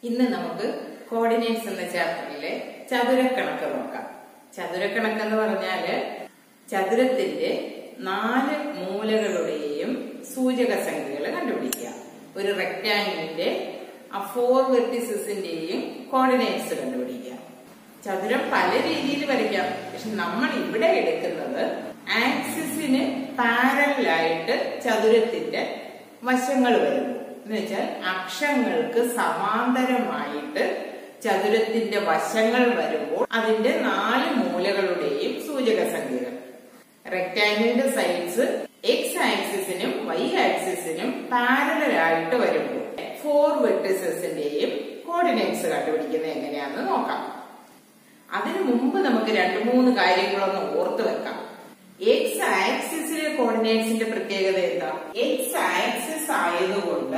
ഇന്ന് നമുക്ക് കോർഡിനേറ്റ്സ് എന്ന ചാപ്റ്ററിലെ ചതുരക്കണക്ക് നോക്കാം ചതുരക്കണക്ക് എന്ന് പറഞ്ഞാല് ചതുരത്തിന്റെ നാല് മൂലകളുടെയും സൂചക സംഖ്യകൾ കണ്ടുപിടിക്കുക ഒരു റെക്ടാംഗിളിന്റെ ആ ഫോർ വെർട്ടിസസിന്റെയും കോർഡിനേറ്റ്സ് കണ്ടുപിടിക്കുക ചതുരം പല രീതിയിൽ വരയ്ക്കാം പക്ഷെ നമ്മൾ ഇവിടെ എടുക്കുന്നത് ആക്സിസിന് പാരലായിട്ട് ചതുരത്തിന്റെ വശങ്ങൾ വരുന്നു എന്ന് വെച്ചാൽ അക്ഷങ്ങൾക്ക് സമാന്തരമായിട്ട് ചതുരത്തിന്റെ വശങ്ങൾ വരുമ്പോൾ അതിന്റെ നാല് മൂലകളുടെയും സൂചക സംഖ്യകൾ റെക്ടാംഗിളിന്റെ സൈഡ്സ് എക്സ് ആക്സിസിനും വൈ ആക്സിസിനും പാരലായിട്ട് വരുമ്പോൾ ഫോർ വെർട്ടിസസിന്റെയും കോർഡിനേറ്റ്സ് കണ്ടുപിടിക്കുന്നത് എങ്ങനെയാണെന്ന് നോക്കാം അതിനു മുമ്പ് നമുക്ക് രണ്ട് മൂന്ന് കാര്യങ്ങളൊന്ന് ഓർത്ത് വെക്കാം എക്സ് ആക്സിസിലെ കോർഡിനേറ്റ്സിന്റെ പ്രത്യേകത എന്താ എക്സ് ആക്സിസ് ആയതുകൊണ്ട്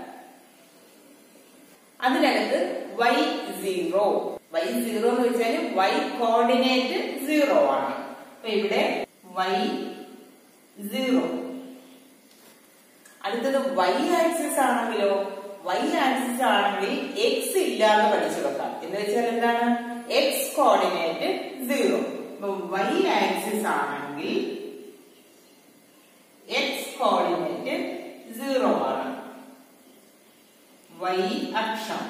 അതിനകത്ത് വൈ സീറോ വൈ സീറോ എന്ന് വെച്ചാൽ വൈ കോർഡിനേറ്റ് സീറോ ആണ് അപ്പൊ ഇവിടെ വൈ സീറോ അടുത്തത് വൈ ആക്സിസ് ആണെങ്കിലോ വൈ ആക്സിസ് ആണെങ്കിൽ എക്സ് ഇല്ലാതെ പഠിച്ചു വെക്കാം എന്ന് വെച്ചാൽ എന്താണ് എക്സ് കോർഡിനേറ്റ് സീറോ അപ്പൊ വൈ ആക്സിസ് ആണെങ്കിൽ എക്സ് കോർഡിനേറ്റ് സീറോ ആണ് വൈ അക്ഷം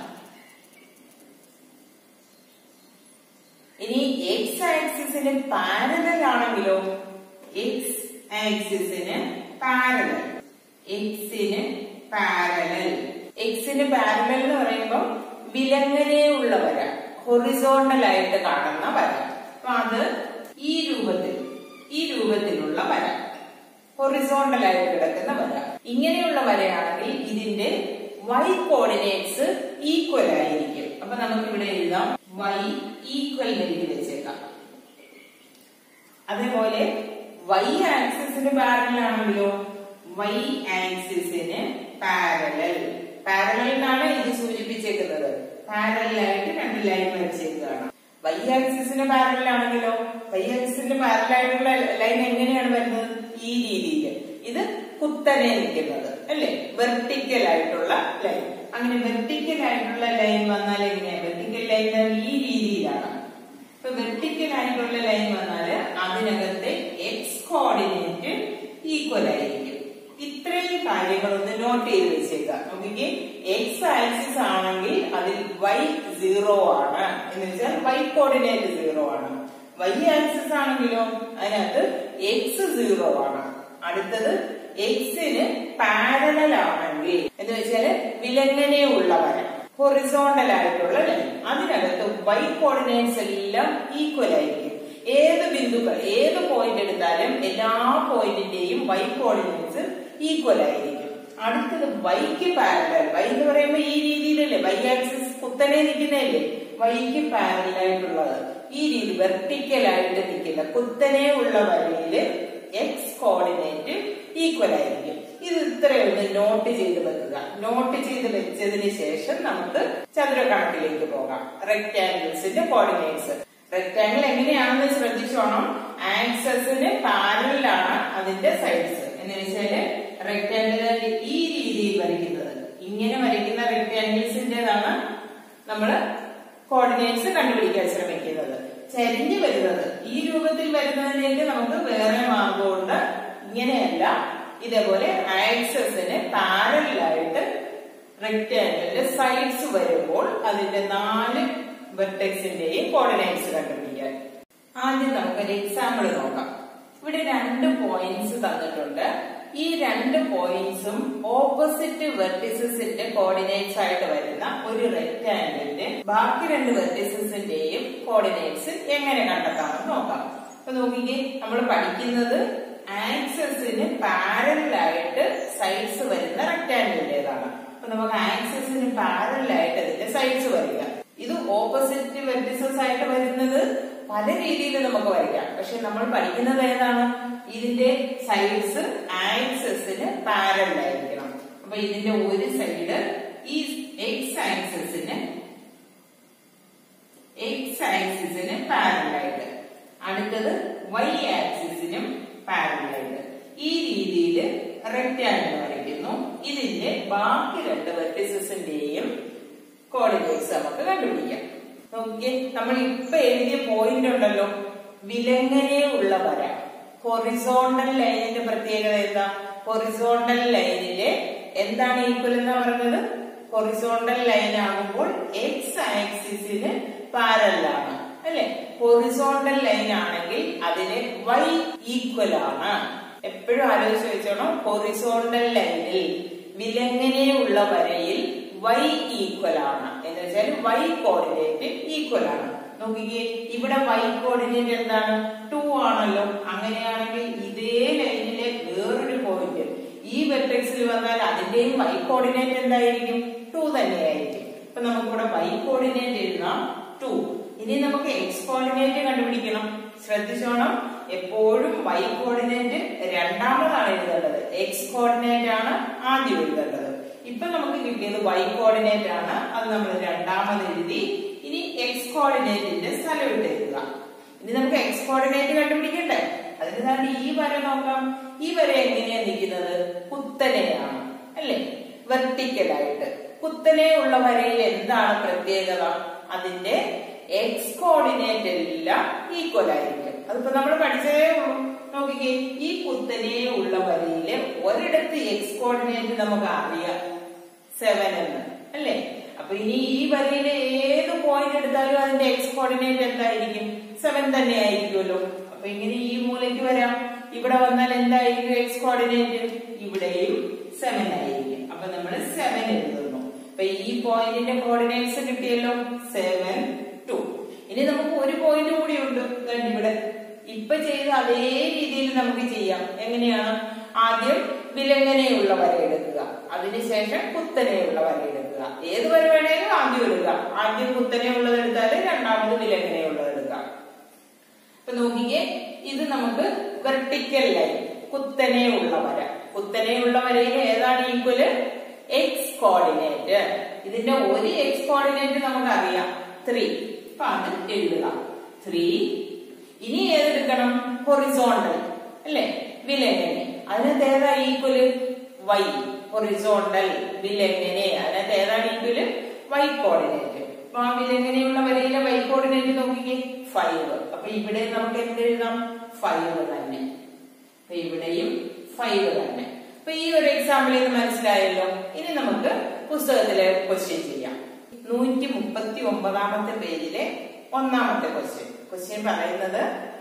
ഇനി എക്സ് ആക്സിസിന് പാരലൽ ആണെങ്കിലോ എക്സ് ആക്സിസിന് പാരലൽ എക്സിന് പാരലൽ എക്സിന് പാരലൽ എന്ന് പറയുമ്പോൾ വിലങ്ങനെയുള്ള വര ഹൊറിസോണ്ടൽ ആയിട്ട് കാണുന്ന വര അപ്പൊ അത് ഈ രൂപത്തിൽ ഈ രൂപത്തിലുള്ള വര ഹൊറിസോണ്ടൽ ആയിട്ട് കിടക്കുന്ന വര ഇങ്ങനെയുള്ള വരയാണെങ്കിൽ ഇതിന്റെ വൈ കോർഡിനേറ്റ്സ് ഈക്വൽ ആയിരിക്കും അപ്പൊ നമുക്ക് ഇവിടെ എഴുതാം വൈ ഈക്വൽ എഴുതി വെച്ചേക്കാം അതേപോലെ വൈ ആക്സിസിന് പാരലൽ ആണെങ്കിലോ വൈ ആക്സിസിന് പാരലൽ പാരലൽ എന്നാണ് ഇത് സൂചിപ്പിച്ചേക്കുന്നത് പാരലൽ ആയിട്ട് രണ്ട് ലൈൻ വരച്ചേക്കുകയാണ് വൈ ആക്സിസിന് പാരലൽ ആണെങ്കിലോ വൈ ആക്സിസിന് പാരലൽ ആയിട്ടുള്ള ലൈൻ എങ്ങനെയാണ് വരുന്നത് ഈ രീതിയിൽ ഇത് കുത്തനെ നിൽക്കുന്നത് അല്ലെ വെർട്ടിക്കൽ ആയിട്ടുള്ള ലൈൻ അങ്ങനെ വെർട്ടിക്കൽ ആയിട്ടുള്ള ലൈൻ വന്നാൽ എങ്ങനെയാ വെർട്ടിക്കൽ ലൈൻ ഈ രീതിയിലാണ് ഇപ്പൊ വെർട്ടിക്കൽ ആയിട്ടുള്ള ലൈൻ വന്നാല് അതിനകത്തെ എക്സ് കോർഡിനേറ്റ് ഈക്വൽ ആയിരിക്കും ഇത്രയും കാര്യങ്ങൾ ഒന്ന് നോട്ട് ചെയ്ത് വെച്ചേക്കാം നോക്കിക്കേ എക്സ് ആക്സിസ് ആണെങ്കിൽ അതിൽ വൈ സീറോ ആണ് എന്ന് വെച്ചാൽ വൈ കോർഡിനേറ്റ് സീറോ ആണ് വൈ ആക്സിസ് ആണെങ്കിലോ അതിനകത്ത് എക്സ് സീറോ ആണ് അടുത്തത് എക്സിന് പാരലൽ ആണെങ്കിൽ എന്ന് വെച്ചാല് വിലങ്ങനെ ഉള്ള വര ഹൊറിസോണ്ടൽ ആയിട്ടുള്ള ലൈൻ അതിനകത്ത് വൈ കോർഡിനേറ്റ്സ് എല്ലാം ഈക്വൽ ആയിരിക്കും ഏത് ബിന്ദുക്കൾ ഏത് പോയിന്റ് എടുത്താലും എല്ലാ പോയിന്റിന്റെയും വൈ കോർഡിനേറ്റ്സ് ഈക്വൽ ആയിരിക്കും അടുത്തത് വൈക്ക് പാരലൽ വൈ എന്ന് പറയുമ്പോൾ ഈ രീതിയിലല്ലേ വൈ ആക്സിസ് കുത്തനെ നിൽക്കുന്നതല്ലേ വൈക്ക് പാരലൽ ആയിട്ടുള്ളത് ഈ രീതി വെർട്ടിക്കൽ ആയിട്ട് നിൽക്കുന്ന കുത്തനെ ഉള്ള വരയില് എക്സ് കോർഡിനേറ്റ് ഈക്വൽ ആയിരിക്കും ഇത് ഇത്രയൊന്ന് നോട്ട് ചെയ്ത് വെക്കുക നോട്ട് ചെയ്ത് വെച്ചതിന് ശേഷം നമുക്ക് ചതുരക്കണക്കിലേക്ക് പോകാം റെക്ടാംഗിൾസിന്റെ കോർഡിനേറ്റ്സ് റെക്ടാംഗിൾ എങ്ങനെയാണെന്ന് ശ്രദ്ധിച്ചോണം ആക്സസിന് പാരലാണ് അതിന്റെ സൈഡ്സ് എന്ന് വെച്ചാല് റെക്ടാംഗിളിന്റെ ഈ രീതിയിൽ വരയ്ക്കുന്നത് ഇങ്ങനെ വരയ്ക്കുന്ന റെക്ടാംഗിൾസിന്റേതാണ് നമ്മള് കോർഡിനേറ്റ്സ് കണ്ടുപിടിക്കാൻ ശ്രമിക്കുന്നത് ചരിഞ്ഞു വരുന്നത് ഈ രൂപത്തിൽ വരുന്നതിലേക്ക് നമുക്ക് വേറെ മാർഗമുണ്ട് ഇങ്ങനെയല്ല ഇതേപോലെ ആക്സസിന് പാരലായിട്ട് റെക്ടാംഗിളിന്റെ സൈഡ്സ് വരുമ്പോൾ അതിന്റെ നാല് വെർട്ടെക്സിന്റെയും കോർഡിനേറ്റ്സ് കണ്ടുപിടിക്കാൻ ആദ്യം നമുക്കൊരു എക്സാമ്പിൾ നോക്കാം ഇവിടെ രണ്ട് പോയിന്റ്സ് തന്നിട്ടുണ്ട് ഈ രണ്ട് പോയിന്റ്സും ഓപ്പോസിറ്റ് വെർട്ടിസസിന്റെ കോർഡിനേറ്റ്സ് ആയിട്ട് വരുന്ന ഒരു റെക്ടാംഗിളിന്റെ ബാക്കി രണ്ട് വെർട്ടിസസിന്റെയും കോർഡിനേറ്റ്സ് എങ്ങനെ കണ്ടെത്താമെന്ന് നോക്കാം അപ്പൊ നോക്കിക്കേ നമ്മൾ പഠിക്കുന്നത് ആക്സസിന് പാരലായിട്ട് സൈഡ്സ് വരുന്ന റെക്ടാംഗിളിന്റേതാണ് അപ്പൊ നമുക്ക് ആക്സസിന് പാരലായിട്ട് അതിന്റെ സൈഡ്സ് വരിക ഇത് ഓപ്പോസിറ്റ് വെർട്ടിസസ് ആയിട്ട് വരുന്നത് പല രീതിയിൽ നമുക്ക് വരയ്ക്കാം പക്ഷെ നമ്മൾ പഠിക്കുന്നത് ഏതാണ് ഇതിന്റെ സൈഡ്സ് ആക്സസിന് പാരലായിരിക്കണം അപ്പൊ ഇതിന്റെ ഒരു സൈഡ് ഈ എക്സ് ആക്സസിന് എക്സ് ആക്സിസിന് പാരലായിട്ട് അടുത്തത് വൈ ആക്സിസിനും പാരലായിട്ട് ഈ രീതിയിൽ റെക്റ്റാങ്കിൾ വരയ്ക്കുന്നു ഇതിന്റെ ബാക്കി രണ്ട് വെർട്ടിസസിന്റെയും കോർഡിനേറ്റ് കോർഡിനേറ്റ്സ് നമുക്ക് കണ്ടുപിടിക്കാം നോക്കിയേ നമ്മൾ ഇപ്പൊ എഴുതിയ പോയിന്റ് ഉണ്ടല്ലോ വിലങ്ങനെ ഉള്ള വര ഹൊറിസോണ്ടൽ ലൈനിന്റെ പ്രത്യേകത എന്താ ഹൊറിസോണ്ടൽ ലൈനിലെ എന്താണ് ഈക്വൽ എന്ന് പറഞ്ഞത് ഹൊറിസോണ്ടൽ ലൈൻ ആകുമ്പോൾ എക്സ് ആക്സിസിന് പാരലാണ് അല്ലെ ഹൊറിസോണ്ടൽ ലൈൻ ആണെങ്കിൽ അതിന് വൈ ഈക്വൽ ആണ് എപ്പോഴും ആലോചിച്ച് വെച്ചോണം ഹൊറിസോണ്ടൽ ലൈനിൽ വിലങ്ങനെയുള്ള വരയിൽ വൈ ഈക്വൽ ആണ് എന്ന് വെച്ചാൽ വൈ കോർഡിനേറ്റ് ഈക്വൽ ആണ് നോക്കിക്കേ ഇവിടെ വൈ കോർഡിനേറ്റ് എന്താണ് ടു ആണല്ലോ അങ്ങനെയാണെങ്കിൽ ഇതേ ലൈനിലെ വേറൊരു പോയിന്റ് ഈ വെർട്ടെക്സിൽ വന്നാൽ അതിന്റെയും വൈ കോർഡിനേറ്റ് എന്തായിരിക്കും ടു തന്നെയായിരിക്കും അപ്പൊ നമുക്കിവിടെ വൈ കോർഡിനേറ്റ് എഴുതാം ടു ഇനി നമുക്ക് എക്സ് കോർഡിനേറ്റ് കണ്ടുപിടിക്കണം ശ്രദ്ധിച്ചോണം എപ്പോഴും വൈ കോർഡിനേറ്റ് രണ്ടാമതാണ് എഴുതേണ്ടത് എക്സ് കോർഡിനേറ്റ് ആണ് ആദ്യം എഴുതേണ്ടത് ഇപ്പൊ നമുക്ക് കിട്ടിയത് വൈ കോർഡിനേറ്റ് ആണ് അത് നമ്മൾ രണ്ടാമത് എഴുതി ഇനി എക്സ് കോർഡിനേറ്റിന്റെ സ്ഥലം ഇട്ട് എഴുതുക ഇനി നമുക്ക് എക്സ് കോർഡിനേറ്റ് കണ്ടുപിടിക്കണ്ടേ അതിന് താണ്ടി ഈ വര നോക്കാം ഈ വര എങ്ങനെയാ നിൽക്കുന്നത് കുത്തനെയാണ് അല്ലേ വെർട്ടിക്കലായിട്ട് കുത്തനെ ഉള്ള വരയിൽ എന്താണ് പ്രത്യേകത അതിന്റെ എക്സ് കോർഡിനേറ്റ് എല്ലാം ഈക്വൽ ആയിരിക്കും അതിപ്പോ നമ്മൾ പഠിച്ചതേ ഉള്ളൂ നോക്കിക്കേ ഈ കുത്തനെ ഉള്ള വരയില് ഒരിടത്ത് എക്സ് കോർഡിനേറ്റ് നമുക്ക് അറിയാം സെവൻ എന്ന് അല്ലേ അപ്പൊ ഇനി ഈ വരയിലെ ഏത് പോയിന്റ് എടുത്താലും അതിന്റെ എക്സ് കോർഡിനേറ്റ് എന്തായിരിക്കും സെവൻ തന്നെ ആയിരിക്കുമല്ലോ അപ്പൊ ഇങ്ങനെ ഈ മൂലയ്ക്ക് വരാം ഇവിടെ വന്നാൽ എന്തായിരിക്കും എക്സ് കോർഡിനേറ്റ് ഇവിടെയും സെവൻ ആയിരിക്കും അപ്പൊ നമ്മൾ സെവൻ എഴുതുന്നു അപ്പൊ ഈ പോയിന്റിന്റെ കോർഡിനേറ്റ്സ് കിട്ടിയല്ലോ സെവൻ ടു ഇനി നമുക്ക് ഒരു പോയിന്റ് കൂടി ഉണ്ട് ഇവിടെ ഇപ്പൊ ചെയ്ത അതേ രീതിയിൽ നമുക്ക് ചെയ്യാം എങ്ങനെയാണ് ആദ്യം വിലങ്ങനെയുള്ള വര എടുക്കുക അതിനുശേഷം കുത്തനെയുള്ള വര എടുക്കുക ഏത് വര വേണേലും ആദ്യം എടുക്കുക ആദ്യം കുത്തനെയുള്ളത് എടുത്താൽ രണ്ടാമത് വിലങ്ങനെയുള്ളത് എടുക്കാം ഇപ്പൊ നോക്കിക്കേ ഇത് നമുക്ക് വെർട്ടിക്കൽ ലൈൻ കുത്തനെയുള്ള വര കുത്തനെയുള്ള വരയിൽ ഏതാണ് ഈക്വല് എക്സ് കോർഡിനേറ്റ് ഇതിന്റെ ഒരു എക്സ് കോർഡിനേറ്റ് നമുക്ക് അറിയാം ത്രീ അപ്പൊ അത് എഴുതുക ത്രീ ഇനി ഏതെടുക്കണം ഹൊറിസോണ്ടൽ അല്ലെ വിലെങ്ങനെ അതിനകത്ത് ഏതാ ഈക്വല് വൈ ഹൊറിസോണ്ടൽ വിലെങ്ങനെ അതിനകത്ത് ഏതാണ് ഈക്വല് വൈ കോർഡിനേറ്റ് അപ്പൊ ആ വിലെങ്ങനെയുള്ള വരയിലെ വൈ കോർഡിനേറ്റ് നോക്കിക്കേ ഫൈവ് അപ്പൊ ഇവിടെ നമുക്ക് എന്ത് എഴുതാം ഫൈവ് തന്നെ അപ്പൊ ഇവിടെയും ഫൈവ് തന്നെ അപ്പൊ ഈ ഒരു എക്സാമ്പിളിൽ നിന്ന് മനസ്സിലായല്ലോ ഇനി നമുക്ക് പുസ്തകത്തിലെ ക്വസ്റ്റ്യൻ ചെയ്യാം നൂറ്റി മുപ്പത്തി ഒമ്പതാമത്തെ പേജിലെ ഒന്നാമത്തെ ക്വസ്റ്റ്യൻ ക്വസ്റ്റ്യൻ പറയുന്നത്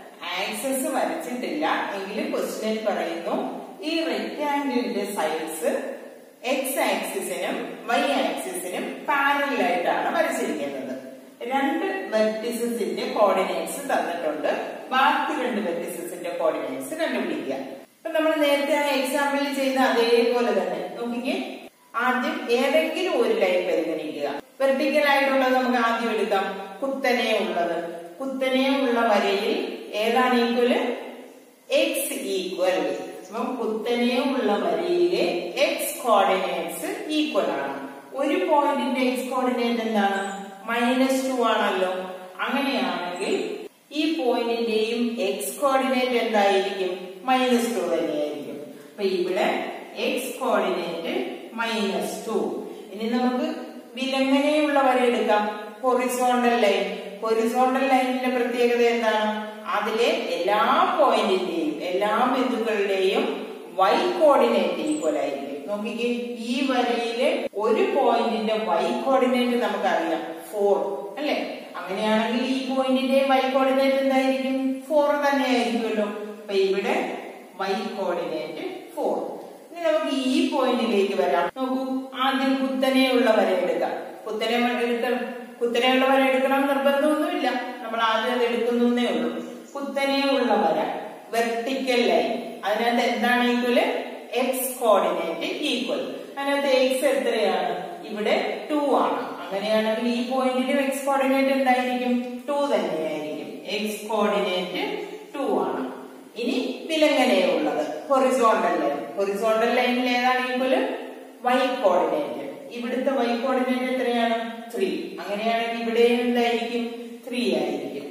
ആക്സസ് വരച്ചിട്ടില്ല എങ്കിലും ക്വസ്റ്റ്യൻ പറയുന്നു ഈ റെക്ടാംഗിളിന്റെ സൈഡ്സ് എക്സ് ആക്സിസിനും വൈ ആക്സിസിനും പാരലായിട്ടാണ് വരച്ചിരിക്കുന്നത് രണ്ട് വെർട്ടിസസിന്റെ കോർഡിനേറ്റ്സ് തന്നിട്ടുണ്ട് ബാക്കി രണ്ട് വെർട്ടിസസിന്റെ കോർഡിനേറ്റ്സ് കണ്ടുപിടിക്കുക അപ്പൊ നമ്മൾ നേരത്തെ ആ എക്സാമ്പിളിൽ ചെയ്ത അതേപോലെ തന്നെ നോക്കിക്കേ ആദ്യം ഏതെങ്കിലും ഒരു ലൈൻ പരിഗണിക്കുക വെർട്ടിക്കൽ ആയിട്ടുള്ളത് നമുക്ക് ആദ്യം എടുക്കാം കുത്തനെ ഉള്ളത് കുത്തനെ ഉള്ള വരയിൽ ഏതാണ് ഈക്വല് എക്സ് ഈക്വൽ അപ്പം കുത്തനെ ഉള്ള വരയിലെ എക്സ് കോർഡിനേറ്റ്സ് ഈക്വൽ ആണ് ഒരു പോയിന്റിന്റെ എക്സ് കോർഡിനേറ്റ് എന്താണ് മൈനസ് ടു ആണല്ലോ അങ്ങനെയാണെങ്കിൽ ഈ പോയിന്റിന്റെയും എക്സ് കോർഡിനേറ്റ് എന്തായിരിക്കും മൈനസ് ടു തന്നെയായിരിക്കും അപ്പൊ ഇവിടെ എക്സ് കോർഡിനേറ്റ് മൈനസ് ടു ഇനി നമുക്ക് വിലങ്ങനെയുള്ള വര എടുക്കാം ഹൊറിസോണ്ടൽ ലൈൻ ഹൊറിസോണ്ടൽ ലൈനിന്റെ പ്രത്യേകത എന്താണ് അതിലെ എല്ലാ പോയിന്റിന്റെയും എല്ലാ ബിന്ദുക്കളുടെയും വൈ കോർഡിനേറ്റ് ഈക്വൽ ആയിരിക്കും നോക്കിക്കേ ഈ വരയിലെ ഒരു പോയിന്റിന്റെ വൈ കോർഡിനേറ്റ് നമുക്കറിയാം ഫോർ അല്ലെ അങ്ങനെയാണെങ്കിൽ ഈ പോയിന്റിന്റെ വൈ കോർഡിനേറ്റ് എന്തായിരിക്കും ഫോർ തന്നെ ആയിരിക്കുമല്ലോ അപ്പൊ ഇവിടെ വൈ കോർഡിനേറ്റ് ഫോർ ഇനി നമുക്ക് ഈ പോയിന്റിലേക്ക് വരാം നോക്കൂ ആദ്യം കുത്തനെയുള്ള വര എടുക്കാം കുത്തനെ എടുക്കണം കുത്തനെയുള്ള വര എടുക്കണം നിർബന്ധമൊന്നുമില്ല നമ്മൾ ആദ്യം അത് എടുക്കുന്നേ ഉള്ളൂ കുത്തനെയുള്ള വര വെർട്ടിക്കൽ ലൈൻ അതിനകത്ത് എന്താണ് ഈക്വല് എക്സ് കോർഡിനേറ്റ് ഈക്വൽ അതിനകത്ത് എക്സ് എത്രയാണ് ഇവിടെ ടു ആണ് അങ്ങനെയാണെങ്കിൽ ഈ പോയിന്റിലും എക്സ് കോർഡിനേറ്റ് എന്തായിരിക്കും ടു തന്നെയായിരിക്കും എക്സ് കോർഡിനേറ്റ് ടു ആണ് ഇനി വിലങ്ങനെയുള്ളത് ഹൊറിസോണ്ടൽ ലൈൻ ഹൊറിസോണ്ടൽ ലൈനിൽ ഏതാണ് ഈക്വല് വൈ കോർഡിനേറ്റ് ഇവിടുത്തെ വൈ കോർഡിനേറ്റ് എത്രയാണ് ത്രീ അങ്ങനെയാണെങ്കിൽ ഇവിടെയും എന്തായിരിക്കും ത്രീ ആയിരിക്കും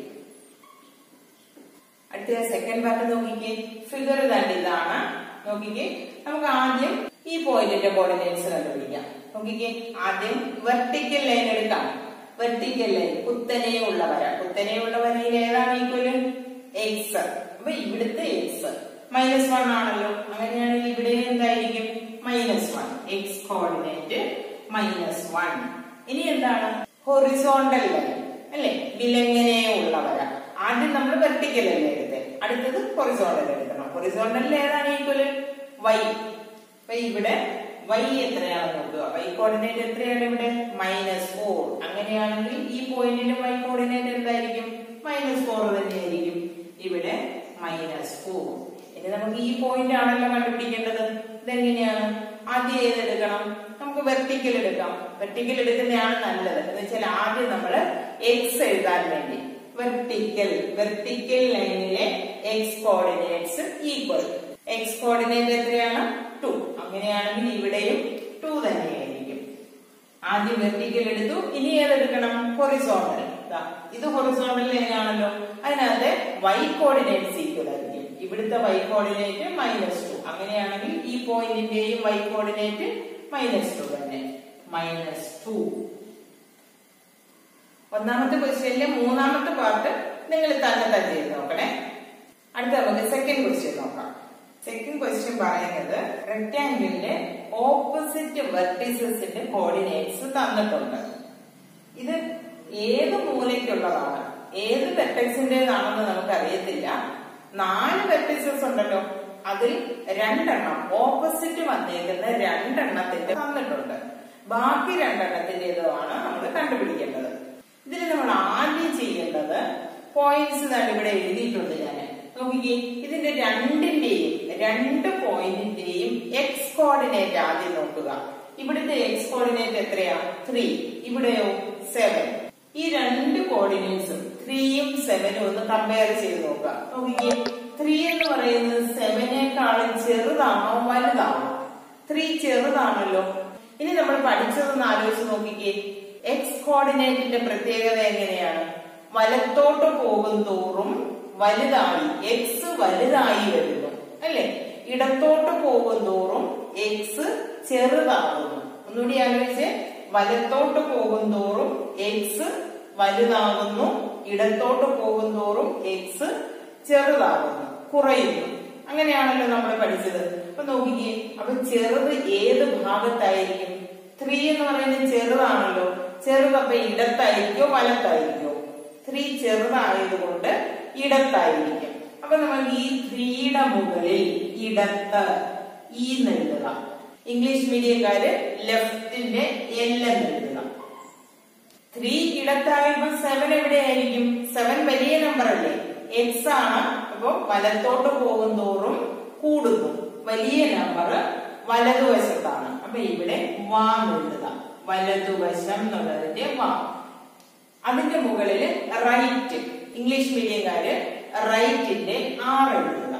അടുത്ത സെക്കൻഡ് പാർട്ട് നോക്കിക്കേ ഫിഗർ തന്നെ ഇതാണ് നോക്കിക്കേ നമുക്ക് ആദ്യം ഈ പോയിന്റിന്റെ കോർഡിനേറ്റ്സ് കണ്ടുപിടിക്കാം നോക്കിക്കേ ആദ്യം വെർട്ടിക്കൽ ലൈൻ എടുക്കാം വെർട്ടിക്കൽ ലൈൻ കുത്തനെയുള്ള വര കുത്തനെയുള്ള വരയിൽ ഏതാണ് ഈക്വല് എക്സ് അപ്പൊ ഇവിടുത്തെ എക്സ് മൈനസ് വൺ ആണല്ലോ അങ്ങനെയാണെങ്കിൽ ഇവിടെ എന്തായിരിക്കും minus one X coordinate minus one ഇനി എന്താണ് ഹൊറിസോണ്ടൽ ലൈൻ അല്ലെ ഇതിലെങ്ങനെയുള്ള വര ആദ്യം നമ്മൾ വെർട്ടിക്കൽ അല്ലേ എടുത്തത് അടുത്തത് ഹൊറിസോണ്ടൽ എടുക്കണം ഹൊറിസോണ്ടലിൽ ഏതാണ് ഈക്വല് വൈ അപ്പൊ ഇവിടെ y എത്രയാണെന്ന് നോക്കുക y കോർഡിനേറ്റ് എത്രയാണ് ഇവിടെ മൈനസ് ഫോർ അങ്ങനെയാണെങ്കിൽ ഈ പോയിന്റിന്റെ y കോർഡിനേറ്റ് എന്തായിരിക്കും മൈനസ് ഫോർ തന്നെയായിരിക്കും ഇവിടെ മൈനസ് ഫോർ ഇനി നമുക്ക് ഈ പോയിന്റ് ആണല്ലോ കണ്ടുപിടിക്കേണ്ടത് ഇതെങ്ങനെയാണ് ആദ്യം ഏതെടുക്കണം നമുക്ക് വെർട്ടിക്കൽ എടുക്കാം വെർട്ടിക്കൽ എടുക്കുന്നതാണ് നല്ലത് എന്ന് വെച്ചാൽ ആദ്യം നമ്മൾ എക്സ് എഴുതാൻ വേണ്ടി വെർട്ടിക്കൽ വെർട്ടിക്കൽ ലൈനിലെ X coordinates equal X coordinate എത്രയാണ് ടു അങ്ങനെയാണെങ്കിൽ ഇവിടെയും ടു തന്നെയായിരിക്കും ആദ്യം വെർട്ടിക്കൽ എടുത്തു ഇനി ഏതെടുക്കണം ഹൊറിസോണ്ടൽ ഇത് ഹൊറിസോണ്ടൽ ലൈനാണല്ലോ അതിനകത്ത് വൈ കോർഡിനേറ്റ്സ് ഈക്വൽ ആയിരിക്കും ഇവിടുത്തെ വൈ കോർഡിനേറ്റ് മൈനസ് ടു അങ്ങനെയാണെങ്കിൽ ഈ പോയിന്റിന്റെയും വൈ കോർഡിനേറ്റ് മൈനസ് ടു തന്നെ മൈനസ് ടു ഒന്നാമത്തെ ക്വസ്റ്റ്യനിലെ മൂന്നാമത്തെ പാർട്ട് നിങ്ങൾ തന്നെ തന്നെ ചെയ്ത് നോക്കണേ അടുത്ത നമുക്ക് സെക്കൻഡ് ക്വസ്റ്റ്യൻ നോക്കാം സെക്കൻഡ് ക്വസ്റ്റ്യൻ പറയുന്നത് റെക്ടാംഗിളിന്റെ ഓപ്പോസിറ്റ് വെർട്ടിസസിന്റെ കോർഡിനേറ്റ്സ് തന്നിട്ടുണ്ട് ഇത് ഏത് മൂലയ്ക്കുള്ളതാണ് ഏത് വെർട്ടെക്സിന്റേതാണെന്ന് നമുക്ക് അറിയത്തില്ല നാല് വെർട്ടിസസ് ഉണ്ടല്ലോ അതിൽ രണ്ടെണ്ണം ഓപ്പോസിറ്റ് വന്നേക്കുന്ന രണ്ടെണ്ണത്തിന്റെ തന്നിട്ടുണ്ട് ബാക്കി രണ്ടെണ്ണത്തിന്റേതുമാണ് നമ്മൾ കണ്ടുപിടിക്കേണ്ടത് ഇതിൽ നമ്മൾ ആദ്യം ചെയ്യേണ്ടത് പോയിന്റ്സ് തന്നെ ഇവിടെ എഴുതിയിട്ടുണ്ട് ഞാൻ നോക്കിക്കേ ഇതിന്റെ രണ്ടിന്റെയും രണ്ട് പോയിന്റിന്റെയും എക്സ് കോർഡിനേറ്റ് ആദ്യം നോക്കുക ഇവിടുത്തെ എക്സ് കോർഡിനേറ്റ് എത്രയാ ത്രീ ഇവിടെയോ സെവൻ ഈ രണ്ട് കോർഡിനേറ്റ്സും ത്രീയും സെവനും ഒന്ന് കമ്പയർ ചെയ്ത് നോക്കുക നോക്കിക്കേ ത്രീ എന്ന് പറയുന്നത് സെവനേക്കാളും ചെറുതാണോ വലുതാണോ ത്രീ ചെറുതാണല്ലോ ഇനി നമ്മൾ പഠിച്ചതൊന്ന് ആലോചിച്ച് നോക്കിക്കേ എക്സ് കോർഡിനേറ്റിന്റെ പ്രത്യേകത എങ്ങനെയാണ് വലത്തോട്ട് പോകും തോറും വലുതായി എക്സ് വലുതായി വരുന്നു അല്ലെ ഇടത്തോട്ട് പോകും തോറും എക്സ് ചെറുതാകുന്നു ഒന്നുകൂടി ആലോചിച്ച് വലത്തോട്ട് പോകും തോറും എക്സ് വലുതാകുന്നു ഇടത്തോട്ട് പോകും തോറും എക്സ് ചെറുതാകുന്നു കുറയുന്നു അങ്ങനെയാണല്ലോ നമ്മൾ പഠിച്ചത് അപ്പൊ നോക്കിക്കേ അപ്പൊ ചെറുത് ഏത് ഭാഗത്തായിരിക്കും ത്രീ എന്ന് പറയുന്നത് ചെറുതാണല്ലോ ചെറുത് അപ്പൊ ഇടത്തായിരിക്കോ വലത്തായിരിക്കോ ത്രീ ചെറുതായതുകൊണ്ട് ഇടത്തായിരിക്കും അപ്പൊ നമ്മൾ ഈ ത്രീയുടെ മുകളിൽ ഇടത്ത് ഈ എഴുതുക ഇംഗ്ലീഷ് മീഡിയക്കാര് ലെഫ്റ്റിന്റെ എൽ എന്ന് എഴുതുക ത്രീ ഇടത്തായപ്പോ സെവൻ എവിടെയായിരിക്കും സെവൻ വലിയ നമ്പർ അല്ലേ എക്സ് ആണ് അപ്പൊ വലത്തോട്ട് പോകും തോറും കൂടുന്നു വലിയ നമ്പർ വലതുവശത്താണ് അപ്പൊ ഇവിടെ വാ എഴുതുക വലതുവശം എന്നുള്ളതിന്റെ വാ അതിന്റെ മുകളിൽ റൈറ്റ് ഇംഗ്ലീഷ് മീഡിയംകാര് റൈറ്റിന്റെ ആർ എഴുതുക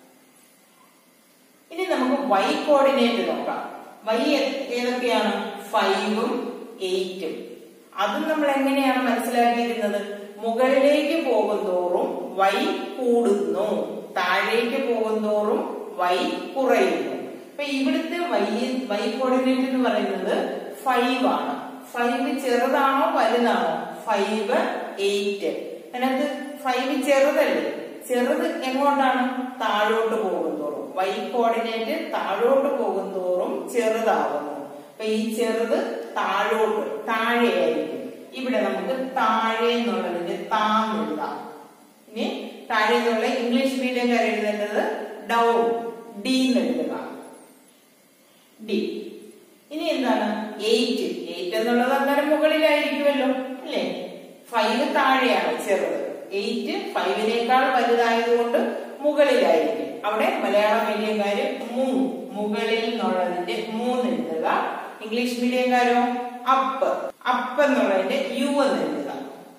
ഇനി നമുക്ക് വൈ കോർഡിനേറ്റ് നോക്കാം വൈ ഏതൊക്കെയാണ് ഫൈവും എയ്റ്റും അതും നമ്മൾ എങ്ങനെയാണ് മനസ്സിലാക്കിയിരുന്നത് മുകളിലേക്ക് പോകുന്തോറും വൈ കൂടുന്നു താഴേക്ക് പോകുന്തോറും വൈ കുറയുന്നു അപ്പൊ ഇവിടുത്തെ വൈ വൈ കോർഡിനേറ്റ് എന്ന് പറയുന്നത് ഫൈവ് ആണ് ഫൈവ് ചെറുതാണോ വലുതാണോ ഫൈവ് എയ്റ്റ് അതിനകത്ത് ഫൈവ് ചെറുതല്ലേ ചെറുത് എങ്ങോട്ടാണ് താഴോട്ട് പോകുന്തോറും വൈ കോർഡിനേറ്റ് താഴോട്ട് പോകുന്തോറും ചെറുതാകുന്നു അപ്പൊ ഈ ചെറുത് താഴോട്ട് താഴെയായിരിക്കും ഇവിടെ നമുക്ക് താഴെ എന്നുള്ളതിന്റെ താം എഴുതാം ഇനി താഴെ എന്നുള്ള ഇംഗ്ലീഷ് മീഡിയംകാർ എഴുതേണ്ടത് ഡൗൺ ഡി എന്ന് എഴുതുക ഡി ഇനി എന്താണ് എയ്റ്റ് എയ്റ്റ് എന്നുള്ളത് അന്നേരം മുകളിലായിരിക്കുമല്ലോ അല്ലേ ഫൈവ് താഴെയാണ് ചെറുത് എയ്റ്റ് ഫൈവിനേക്കാൾ വലുതായതുകൊണ്ട് മുകളിലായിരിക്കും അവിടെ മലയാളം മീഡിയംകാര് മൂന്ന് മുകളിൽ എന്നുള്ളതിന്റെ മൂന്ന് എഴുതുക ഇംഗ്ലീഷ് മീഡിയംകാരോ അപ്പ് അപ്പ് എന്നുള്ളതിന്റെ യു എന്ന് എഴുതുക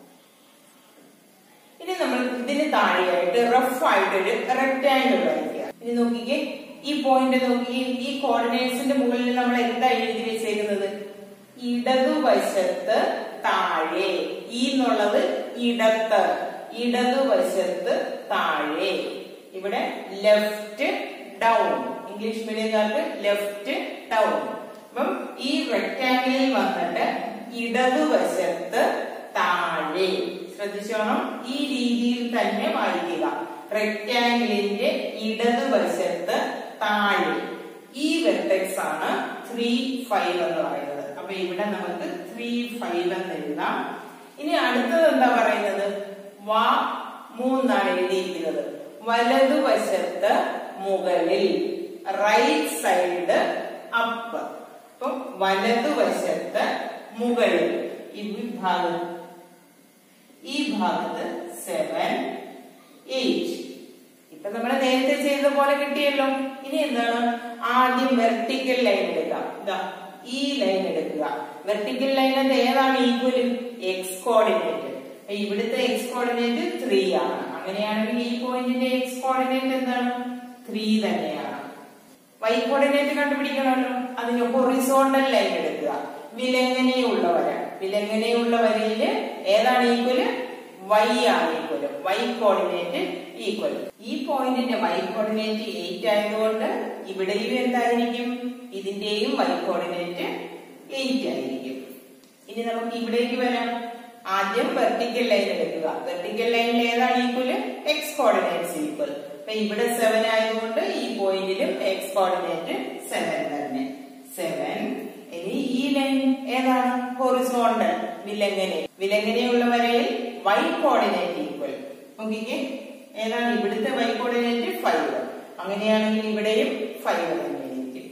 ഇനി നമ്മൾ ഇതിന് താഴെയായിട്ട് റഫ് ആയിട്ട് ഒരു റെക്ടാങ്കിൾ വരയ്ക്കുക ഇനി നോക്കിക്കേ ഈ പോയിന്റ് നോക്കിക്കേ ഈ കോർഡിനേറ്റ്സിന്റെ മുകളിൽ നമ്മൾ എന്താ എഴുതി വെച്ചേക്കുന്നത് ഇടതുവശത്ത് താഴെ ഈ എന്നുള്ളത് ഇടത്ത് ഇടതുവശത്ത് താഴെ ഇവിടെ ലെഫ്റ്റ് ഡൗൺ ഇംഗ്ലീഷ് മീഡിയംകാർക്ക് ലെഫ്റ്റ് ഡൗൺ അപ്പം ഈ റെക്ടാങ്കിളിൽ വന്നിട്ട് ഇടതുവശത്ത് താഴെ ശ്രദ്ധിച്ചോണം ഈ രീതിയിൽ തന്നെ വായിക്കുക റെക്ടാംഗിളിന്റെ ഇടതുവശത്ത് താഴെ ഈ വെർട്ടെക്സ് ആണ് ത്രീ ഫൈവ് എന്ന് പറയുന്നത് അപ്പൊ ഇവിടെ നമുക്ക് ത്രീ ഫൈവ് എന്ന് എഴുതാം ഇനി അടുത്തത് എന്താ പറയുന്നത് വാ മൂന്നാണ് എഴുതിയിരിക്കുന്നത് വലതുവശത്ത് മുകളിൽ റൈറ്റ് സൈഡ് അപ്പ് അപ്പം വലതുവശത്ത് മുകളിൽ ഈ ഭാഗത്ത് ഈ ഭാഗത്ത് സെവൻ എയ്റ്റ് ഇപ്പൊ നമ്മൾ നേരത്തെ ചെയ്ത പോലെ കിട്ടിയല്ലോ ഇനി എന്താണ് ആദ്യം വെർട്ടിക്കൽ ലൈൻ എടുക്കാം ഇതാ ഈ ലൈൻ എടുക്കുക വെർട്ടിക്കൽ ലൈൻ അത് ഏതാണ് ഈക്വൽ എക്സ് കോർഡിനേറ്റ് ഇവിടുത്തെ എക്സ് കോർഡിനേറ്റ് ത്രീ ആണ് അങ്ങനെയാണെങ്കിൽ ഈ പോയിന്റിന്റെ എക്സ് കോർഡിനേറ്റ് എന്താണ് ത്രീ തന്നെയാണ് വൈ കോർഡിനേറ്റ് കണ്ടുപിടിക്കണമല്ലോ അതിന് ഹൊറിസോണ്ടൽ ലൈൻ എടുക്കുക വിലങ്ങനെയുള്ള വര വിലങ്ങനെയുള്ള വരയില് ഏതാണ് ഈക്വല് വൈ ആണ് ഈക്വല് വൈ കോർഡിനേറ്റ് ഈക്വൽ ഈ പോയിന്റിന്റെ വൈ കോർഡിനേറ്റ് എയ്റ്റ് ആയതുകൊണ്ട് ഇവിടെയും എന്തായിരിക്കും ഇതിന്റെയും വൈ കോർഡിനേറ്റ് എയ്റ്റ് ആയിരിക്കും ഇനി നമുക്ക് ഇവിടേക്ക് വരാം ആദ്യം വെർട്ടിക്കൽ ലൈൻ എടുക്കുക വെർട്ടിക്കൽ ലൈനിൽ ഏതാണ് ഈക്വല് എക്സ് കോർഡിനേറ്റ്സ് ഈക്വൽ അപ്പൊ ഇവിടെ സെവൻ ആയതുകൊണ്ട് ഈ പോയിന്റിലും എക്സ് കോർഡിനേറ്റ് സെവൻ തന്നെ സെവൻ ഇനി ഈ ലൈൻ ഏതാണ് ഹൊറിസോണ്ടൽ വിലങ്ങനെ വിലങ്ങനെയുള്ള വരയിൽ വൈ കോർഡിനേറ്റ് ഈക്വൽ നോക്കിക്കേ ഏതാണ് ഇവിടുത്തെ വൈ കോർഡിനേറ്റ് ഫൈവ് അങ്ങനെയാണെങ്കിൽ ഇവിടെയും ഫൈവ് തന്നെയായിരിക്കും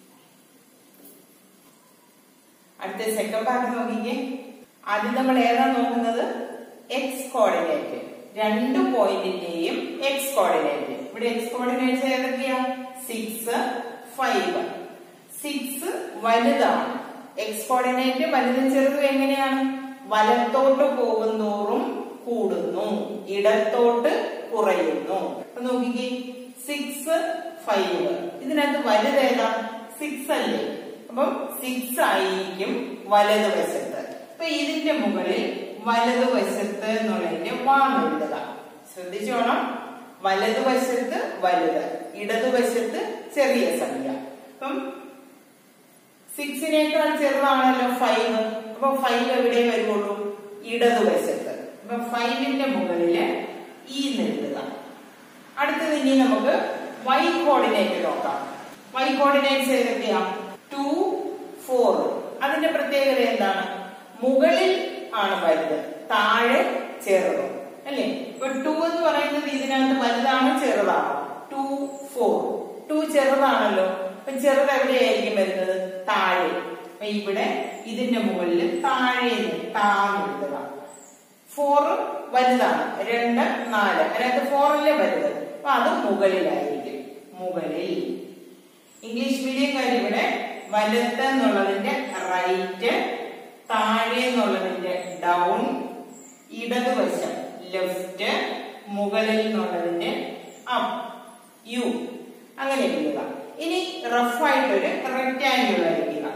അടുത്ത സെക്കൻഡ് പാർട്ട് നോക്കിക്കേ ആദ്യം നമ്മൾ ഏതാ നോക്കുന്നത് എക്സ് കോർഡിനേറ്റ് രണ്ട് പോയിന്റിന്റെയും എക്സ് കോർഡിനേറ്റ് ഇവിടെ എക്സ് കോർഡിനേറ്റ്സ് ഏതൊക്കെയാ സിക്സ് ഫൈവ് സിക്സ് വലുതാണ് എക്സ് കോർഡിനേറ്റ് വലുതും ചെറുതും എങ്ങനെയാണ് വലത്തോട്ട് പോകുന്തോറും കൂടുന്നു ഇടത്തോട്ട് കുറയുന്നു അപ്പൊ നോക്കിക്കേ സിക്സ് ഫൈവ് ഇതിനകത്ത് വലുത് ഏതാ സിക്സ് അല്ലേ അപ്പം സിക്സ് ആയിരിക്കും വലതുവശത്ത് അപ്പൊ ഇതിന്റെ മുകളിൽ വലതുവശത്ത് എന്നുള്ളതിന്റെ വാം എഴുതുക ശ്രദ്ധിച്ചോണം വലതുവശത്ത് വലുത് ഇടതുവശത്ത് ചെറിയ സംഖ്യ അപ്പം സിക്സിനേക്കാൾ ചെറുതാണല്ലോ ഫൈവ് അപ്പൊ ഫൈവ് എവിടെ വരുള്ളൂ ഇടതുവശത്ത് അപ്പൊ ഫൈവിന്റെ മുകളില് ഈ എഴുതുക അടുത്തത് ഇനി നമുക്ക് വൈ കോർഡിനേറ്റ് നോക്കാം വൈ കോർഡിനേറ്റ്സ് ഏതൊക്കെയാ ടു ഫോർ അതിന്റെ പ്രത്യേകത എന്താണ് മുകളിൽ ആണ് വലുത് താഴെ ചെറുത് അല്ലേ ഇപ്പൊ ടു എന്ന് പറയുന്നത് ഇതിനകത്ത് വലുതാണ് ചെറുതാണ് ടു ഫോർ ടു ചെറുതാണല്ലോ അപ്പൊ ചെറുത് എവിടെയായിരിക്കും വരുന്നത് താഴെ അപ്പൊ ഇവിടെ ഇതിന്റെ മുകളിൽ താഴെ താഴ്ന്നിടുക ഫോർ വലുതാണ് രണ്ട് നാല് അതിനകത്ത് ഫോറിലെ വലുത് അപ്പൊ അത് മുകളിലായിരിക്കും മുകളിൽ ഇംഗ്ലീഷ് മീഡിയംകാർ ഇവിടെ വലത്ത് എന്നുള്ളതിന്റെ റൈറ്റ് താഴെ എന്നുള്ളതിന്റെ ഡൗൺ ഇടതുവശം ലെഫ്റ്റ് മുകളിൽ എന്നുള്ളതിന്റെ അപ്പ് യു അങ്ങനെ എഴുതുക ഇനി റഫായിട്ടൊരു റെക്റ്റാങ്കിൾ വരയ്ക്കുക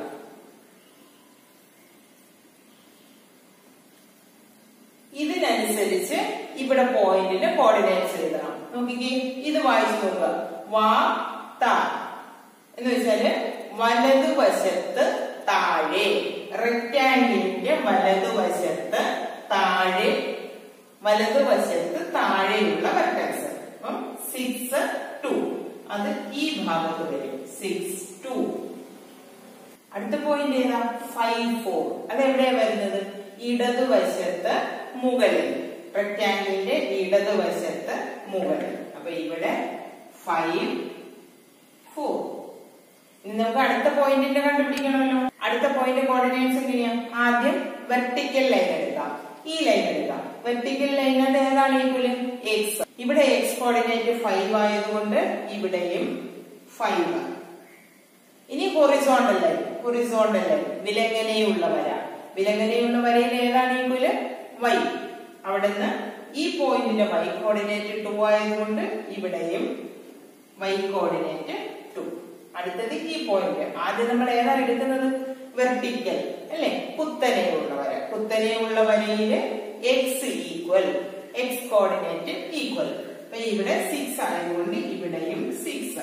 ഇതിനനുസരിച്ച് ഇവിടെ പോയിന്റിന് കോർഡിനേറ്റ്സ് എഴുതണം നോക്കിക്കേ ഇത് വായിച്ചു നോക്കുക വാ ത എന്ന് വെച്ചാല് വലതുവശത്ത് താഴെ റെക്റ്റാങ്കിളിന്റെ വലതുവശത്ത് താഴെ വലതുവശത്ത് താഴെയുള്ള വെക്ടർസ് അപ്പം സിക്സ് ടു അത് ഈ ഭാഗത്ത് വരും സിക്സ് ടു അടുത്ത പോയിന്റ് ഏതാ ഫൈവ് ഫോർ അത് എവിടെയാ വരുന്നത് ഇടതുവശത്ത് മുകളിൽ റെക്റ്റാങ്കിളിന്റെ ഇടതുവശത്ത് മുകളിൽ അപ്പൊ ഇവിടെ ഫൈവ് ഫോർ ഇനി നമുക്ക് അടുത്ത പോയിന്റിന്റെ കണ്ടുപിടിക്കണമല്ലോ അടുത്ത പോയിന്റ് കോർഡിനേറ്റ്സ് എങ്ങനെയാ ആദ്യം വെർട്ടിക്കൽ ലൈൻ എടുക്കാം ഈ ലൈൻ എടുക്കാം വെർട്ടിക്കൽ ലൈൻ അത് ഏതാണ് ഈക്വല് എക്സ് ഇവിടെ എക്സ് കോർഡിനേറ്റ് ഫൈവ് ആയതുകൊണ്ട് ഇവിടെയും ഫൈവ് ഇനി ഹൊറിസോണ്ടൽ ലൈൻ ഹൊറിസോണ്ടൽ ലൈൻ വിലങ്ങനെയുള്ള വര വിലങ്ങനെയുള്ള വരയിൽ ഏതാണ് ഈക്വല് വൈ അവിടുന്ന് ഈ പോയിന്റിന്റെ വൈ കോർഡിനേറ്റ് ടു ആയതുകൊണ്ട് ഇവിടെയും വൈ കോർഡിനേറ്റ് ടു അടുത്തത് ഈ പോയിന്റ് ആദ്യം നമ്മൾ ഏതാണ് എടുക്കുന്നത് വെർട്ടിക്കൽ അല്ലെ കുത്തനെയുള്ള വര കുത്തനെയുള്ള വരയില് X equal X coordinate equal അപ്പൊ ഇവിടെ സിക്സ് ആയതുകൊണ്ട് ഇവിടെയും സിക്സ്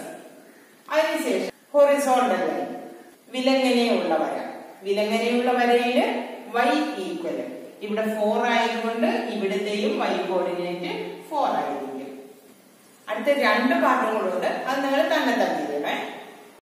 അതിനുശേഷം ഹൊറിസോണ്ടൽ ലൈൻ വിലങ്ങനെയുള്ള വര വിലങ്ങനെയുള്ള വരയില് വൈ ഈക്വൽ ഇവിടെ ഫോർ ആയതുകൊണ്ട് ഇവിടത്തെയും വൈ കോർഡിനേറ്റ് ഫോർ ആയിരിക്കും അടുത്ത രണ്ട് പാർട്ടുകളുണ്ട് അത് നിങ്ങൾ തന്നെ തന്നെ ചെയ്യണേ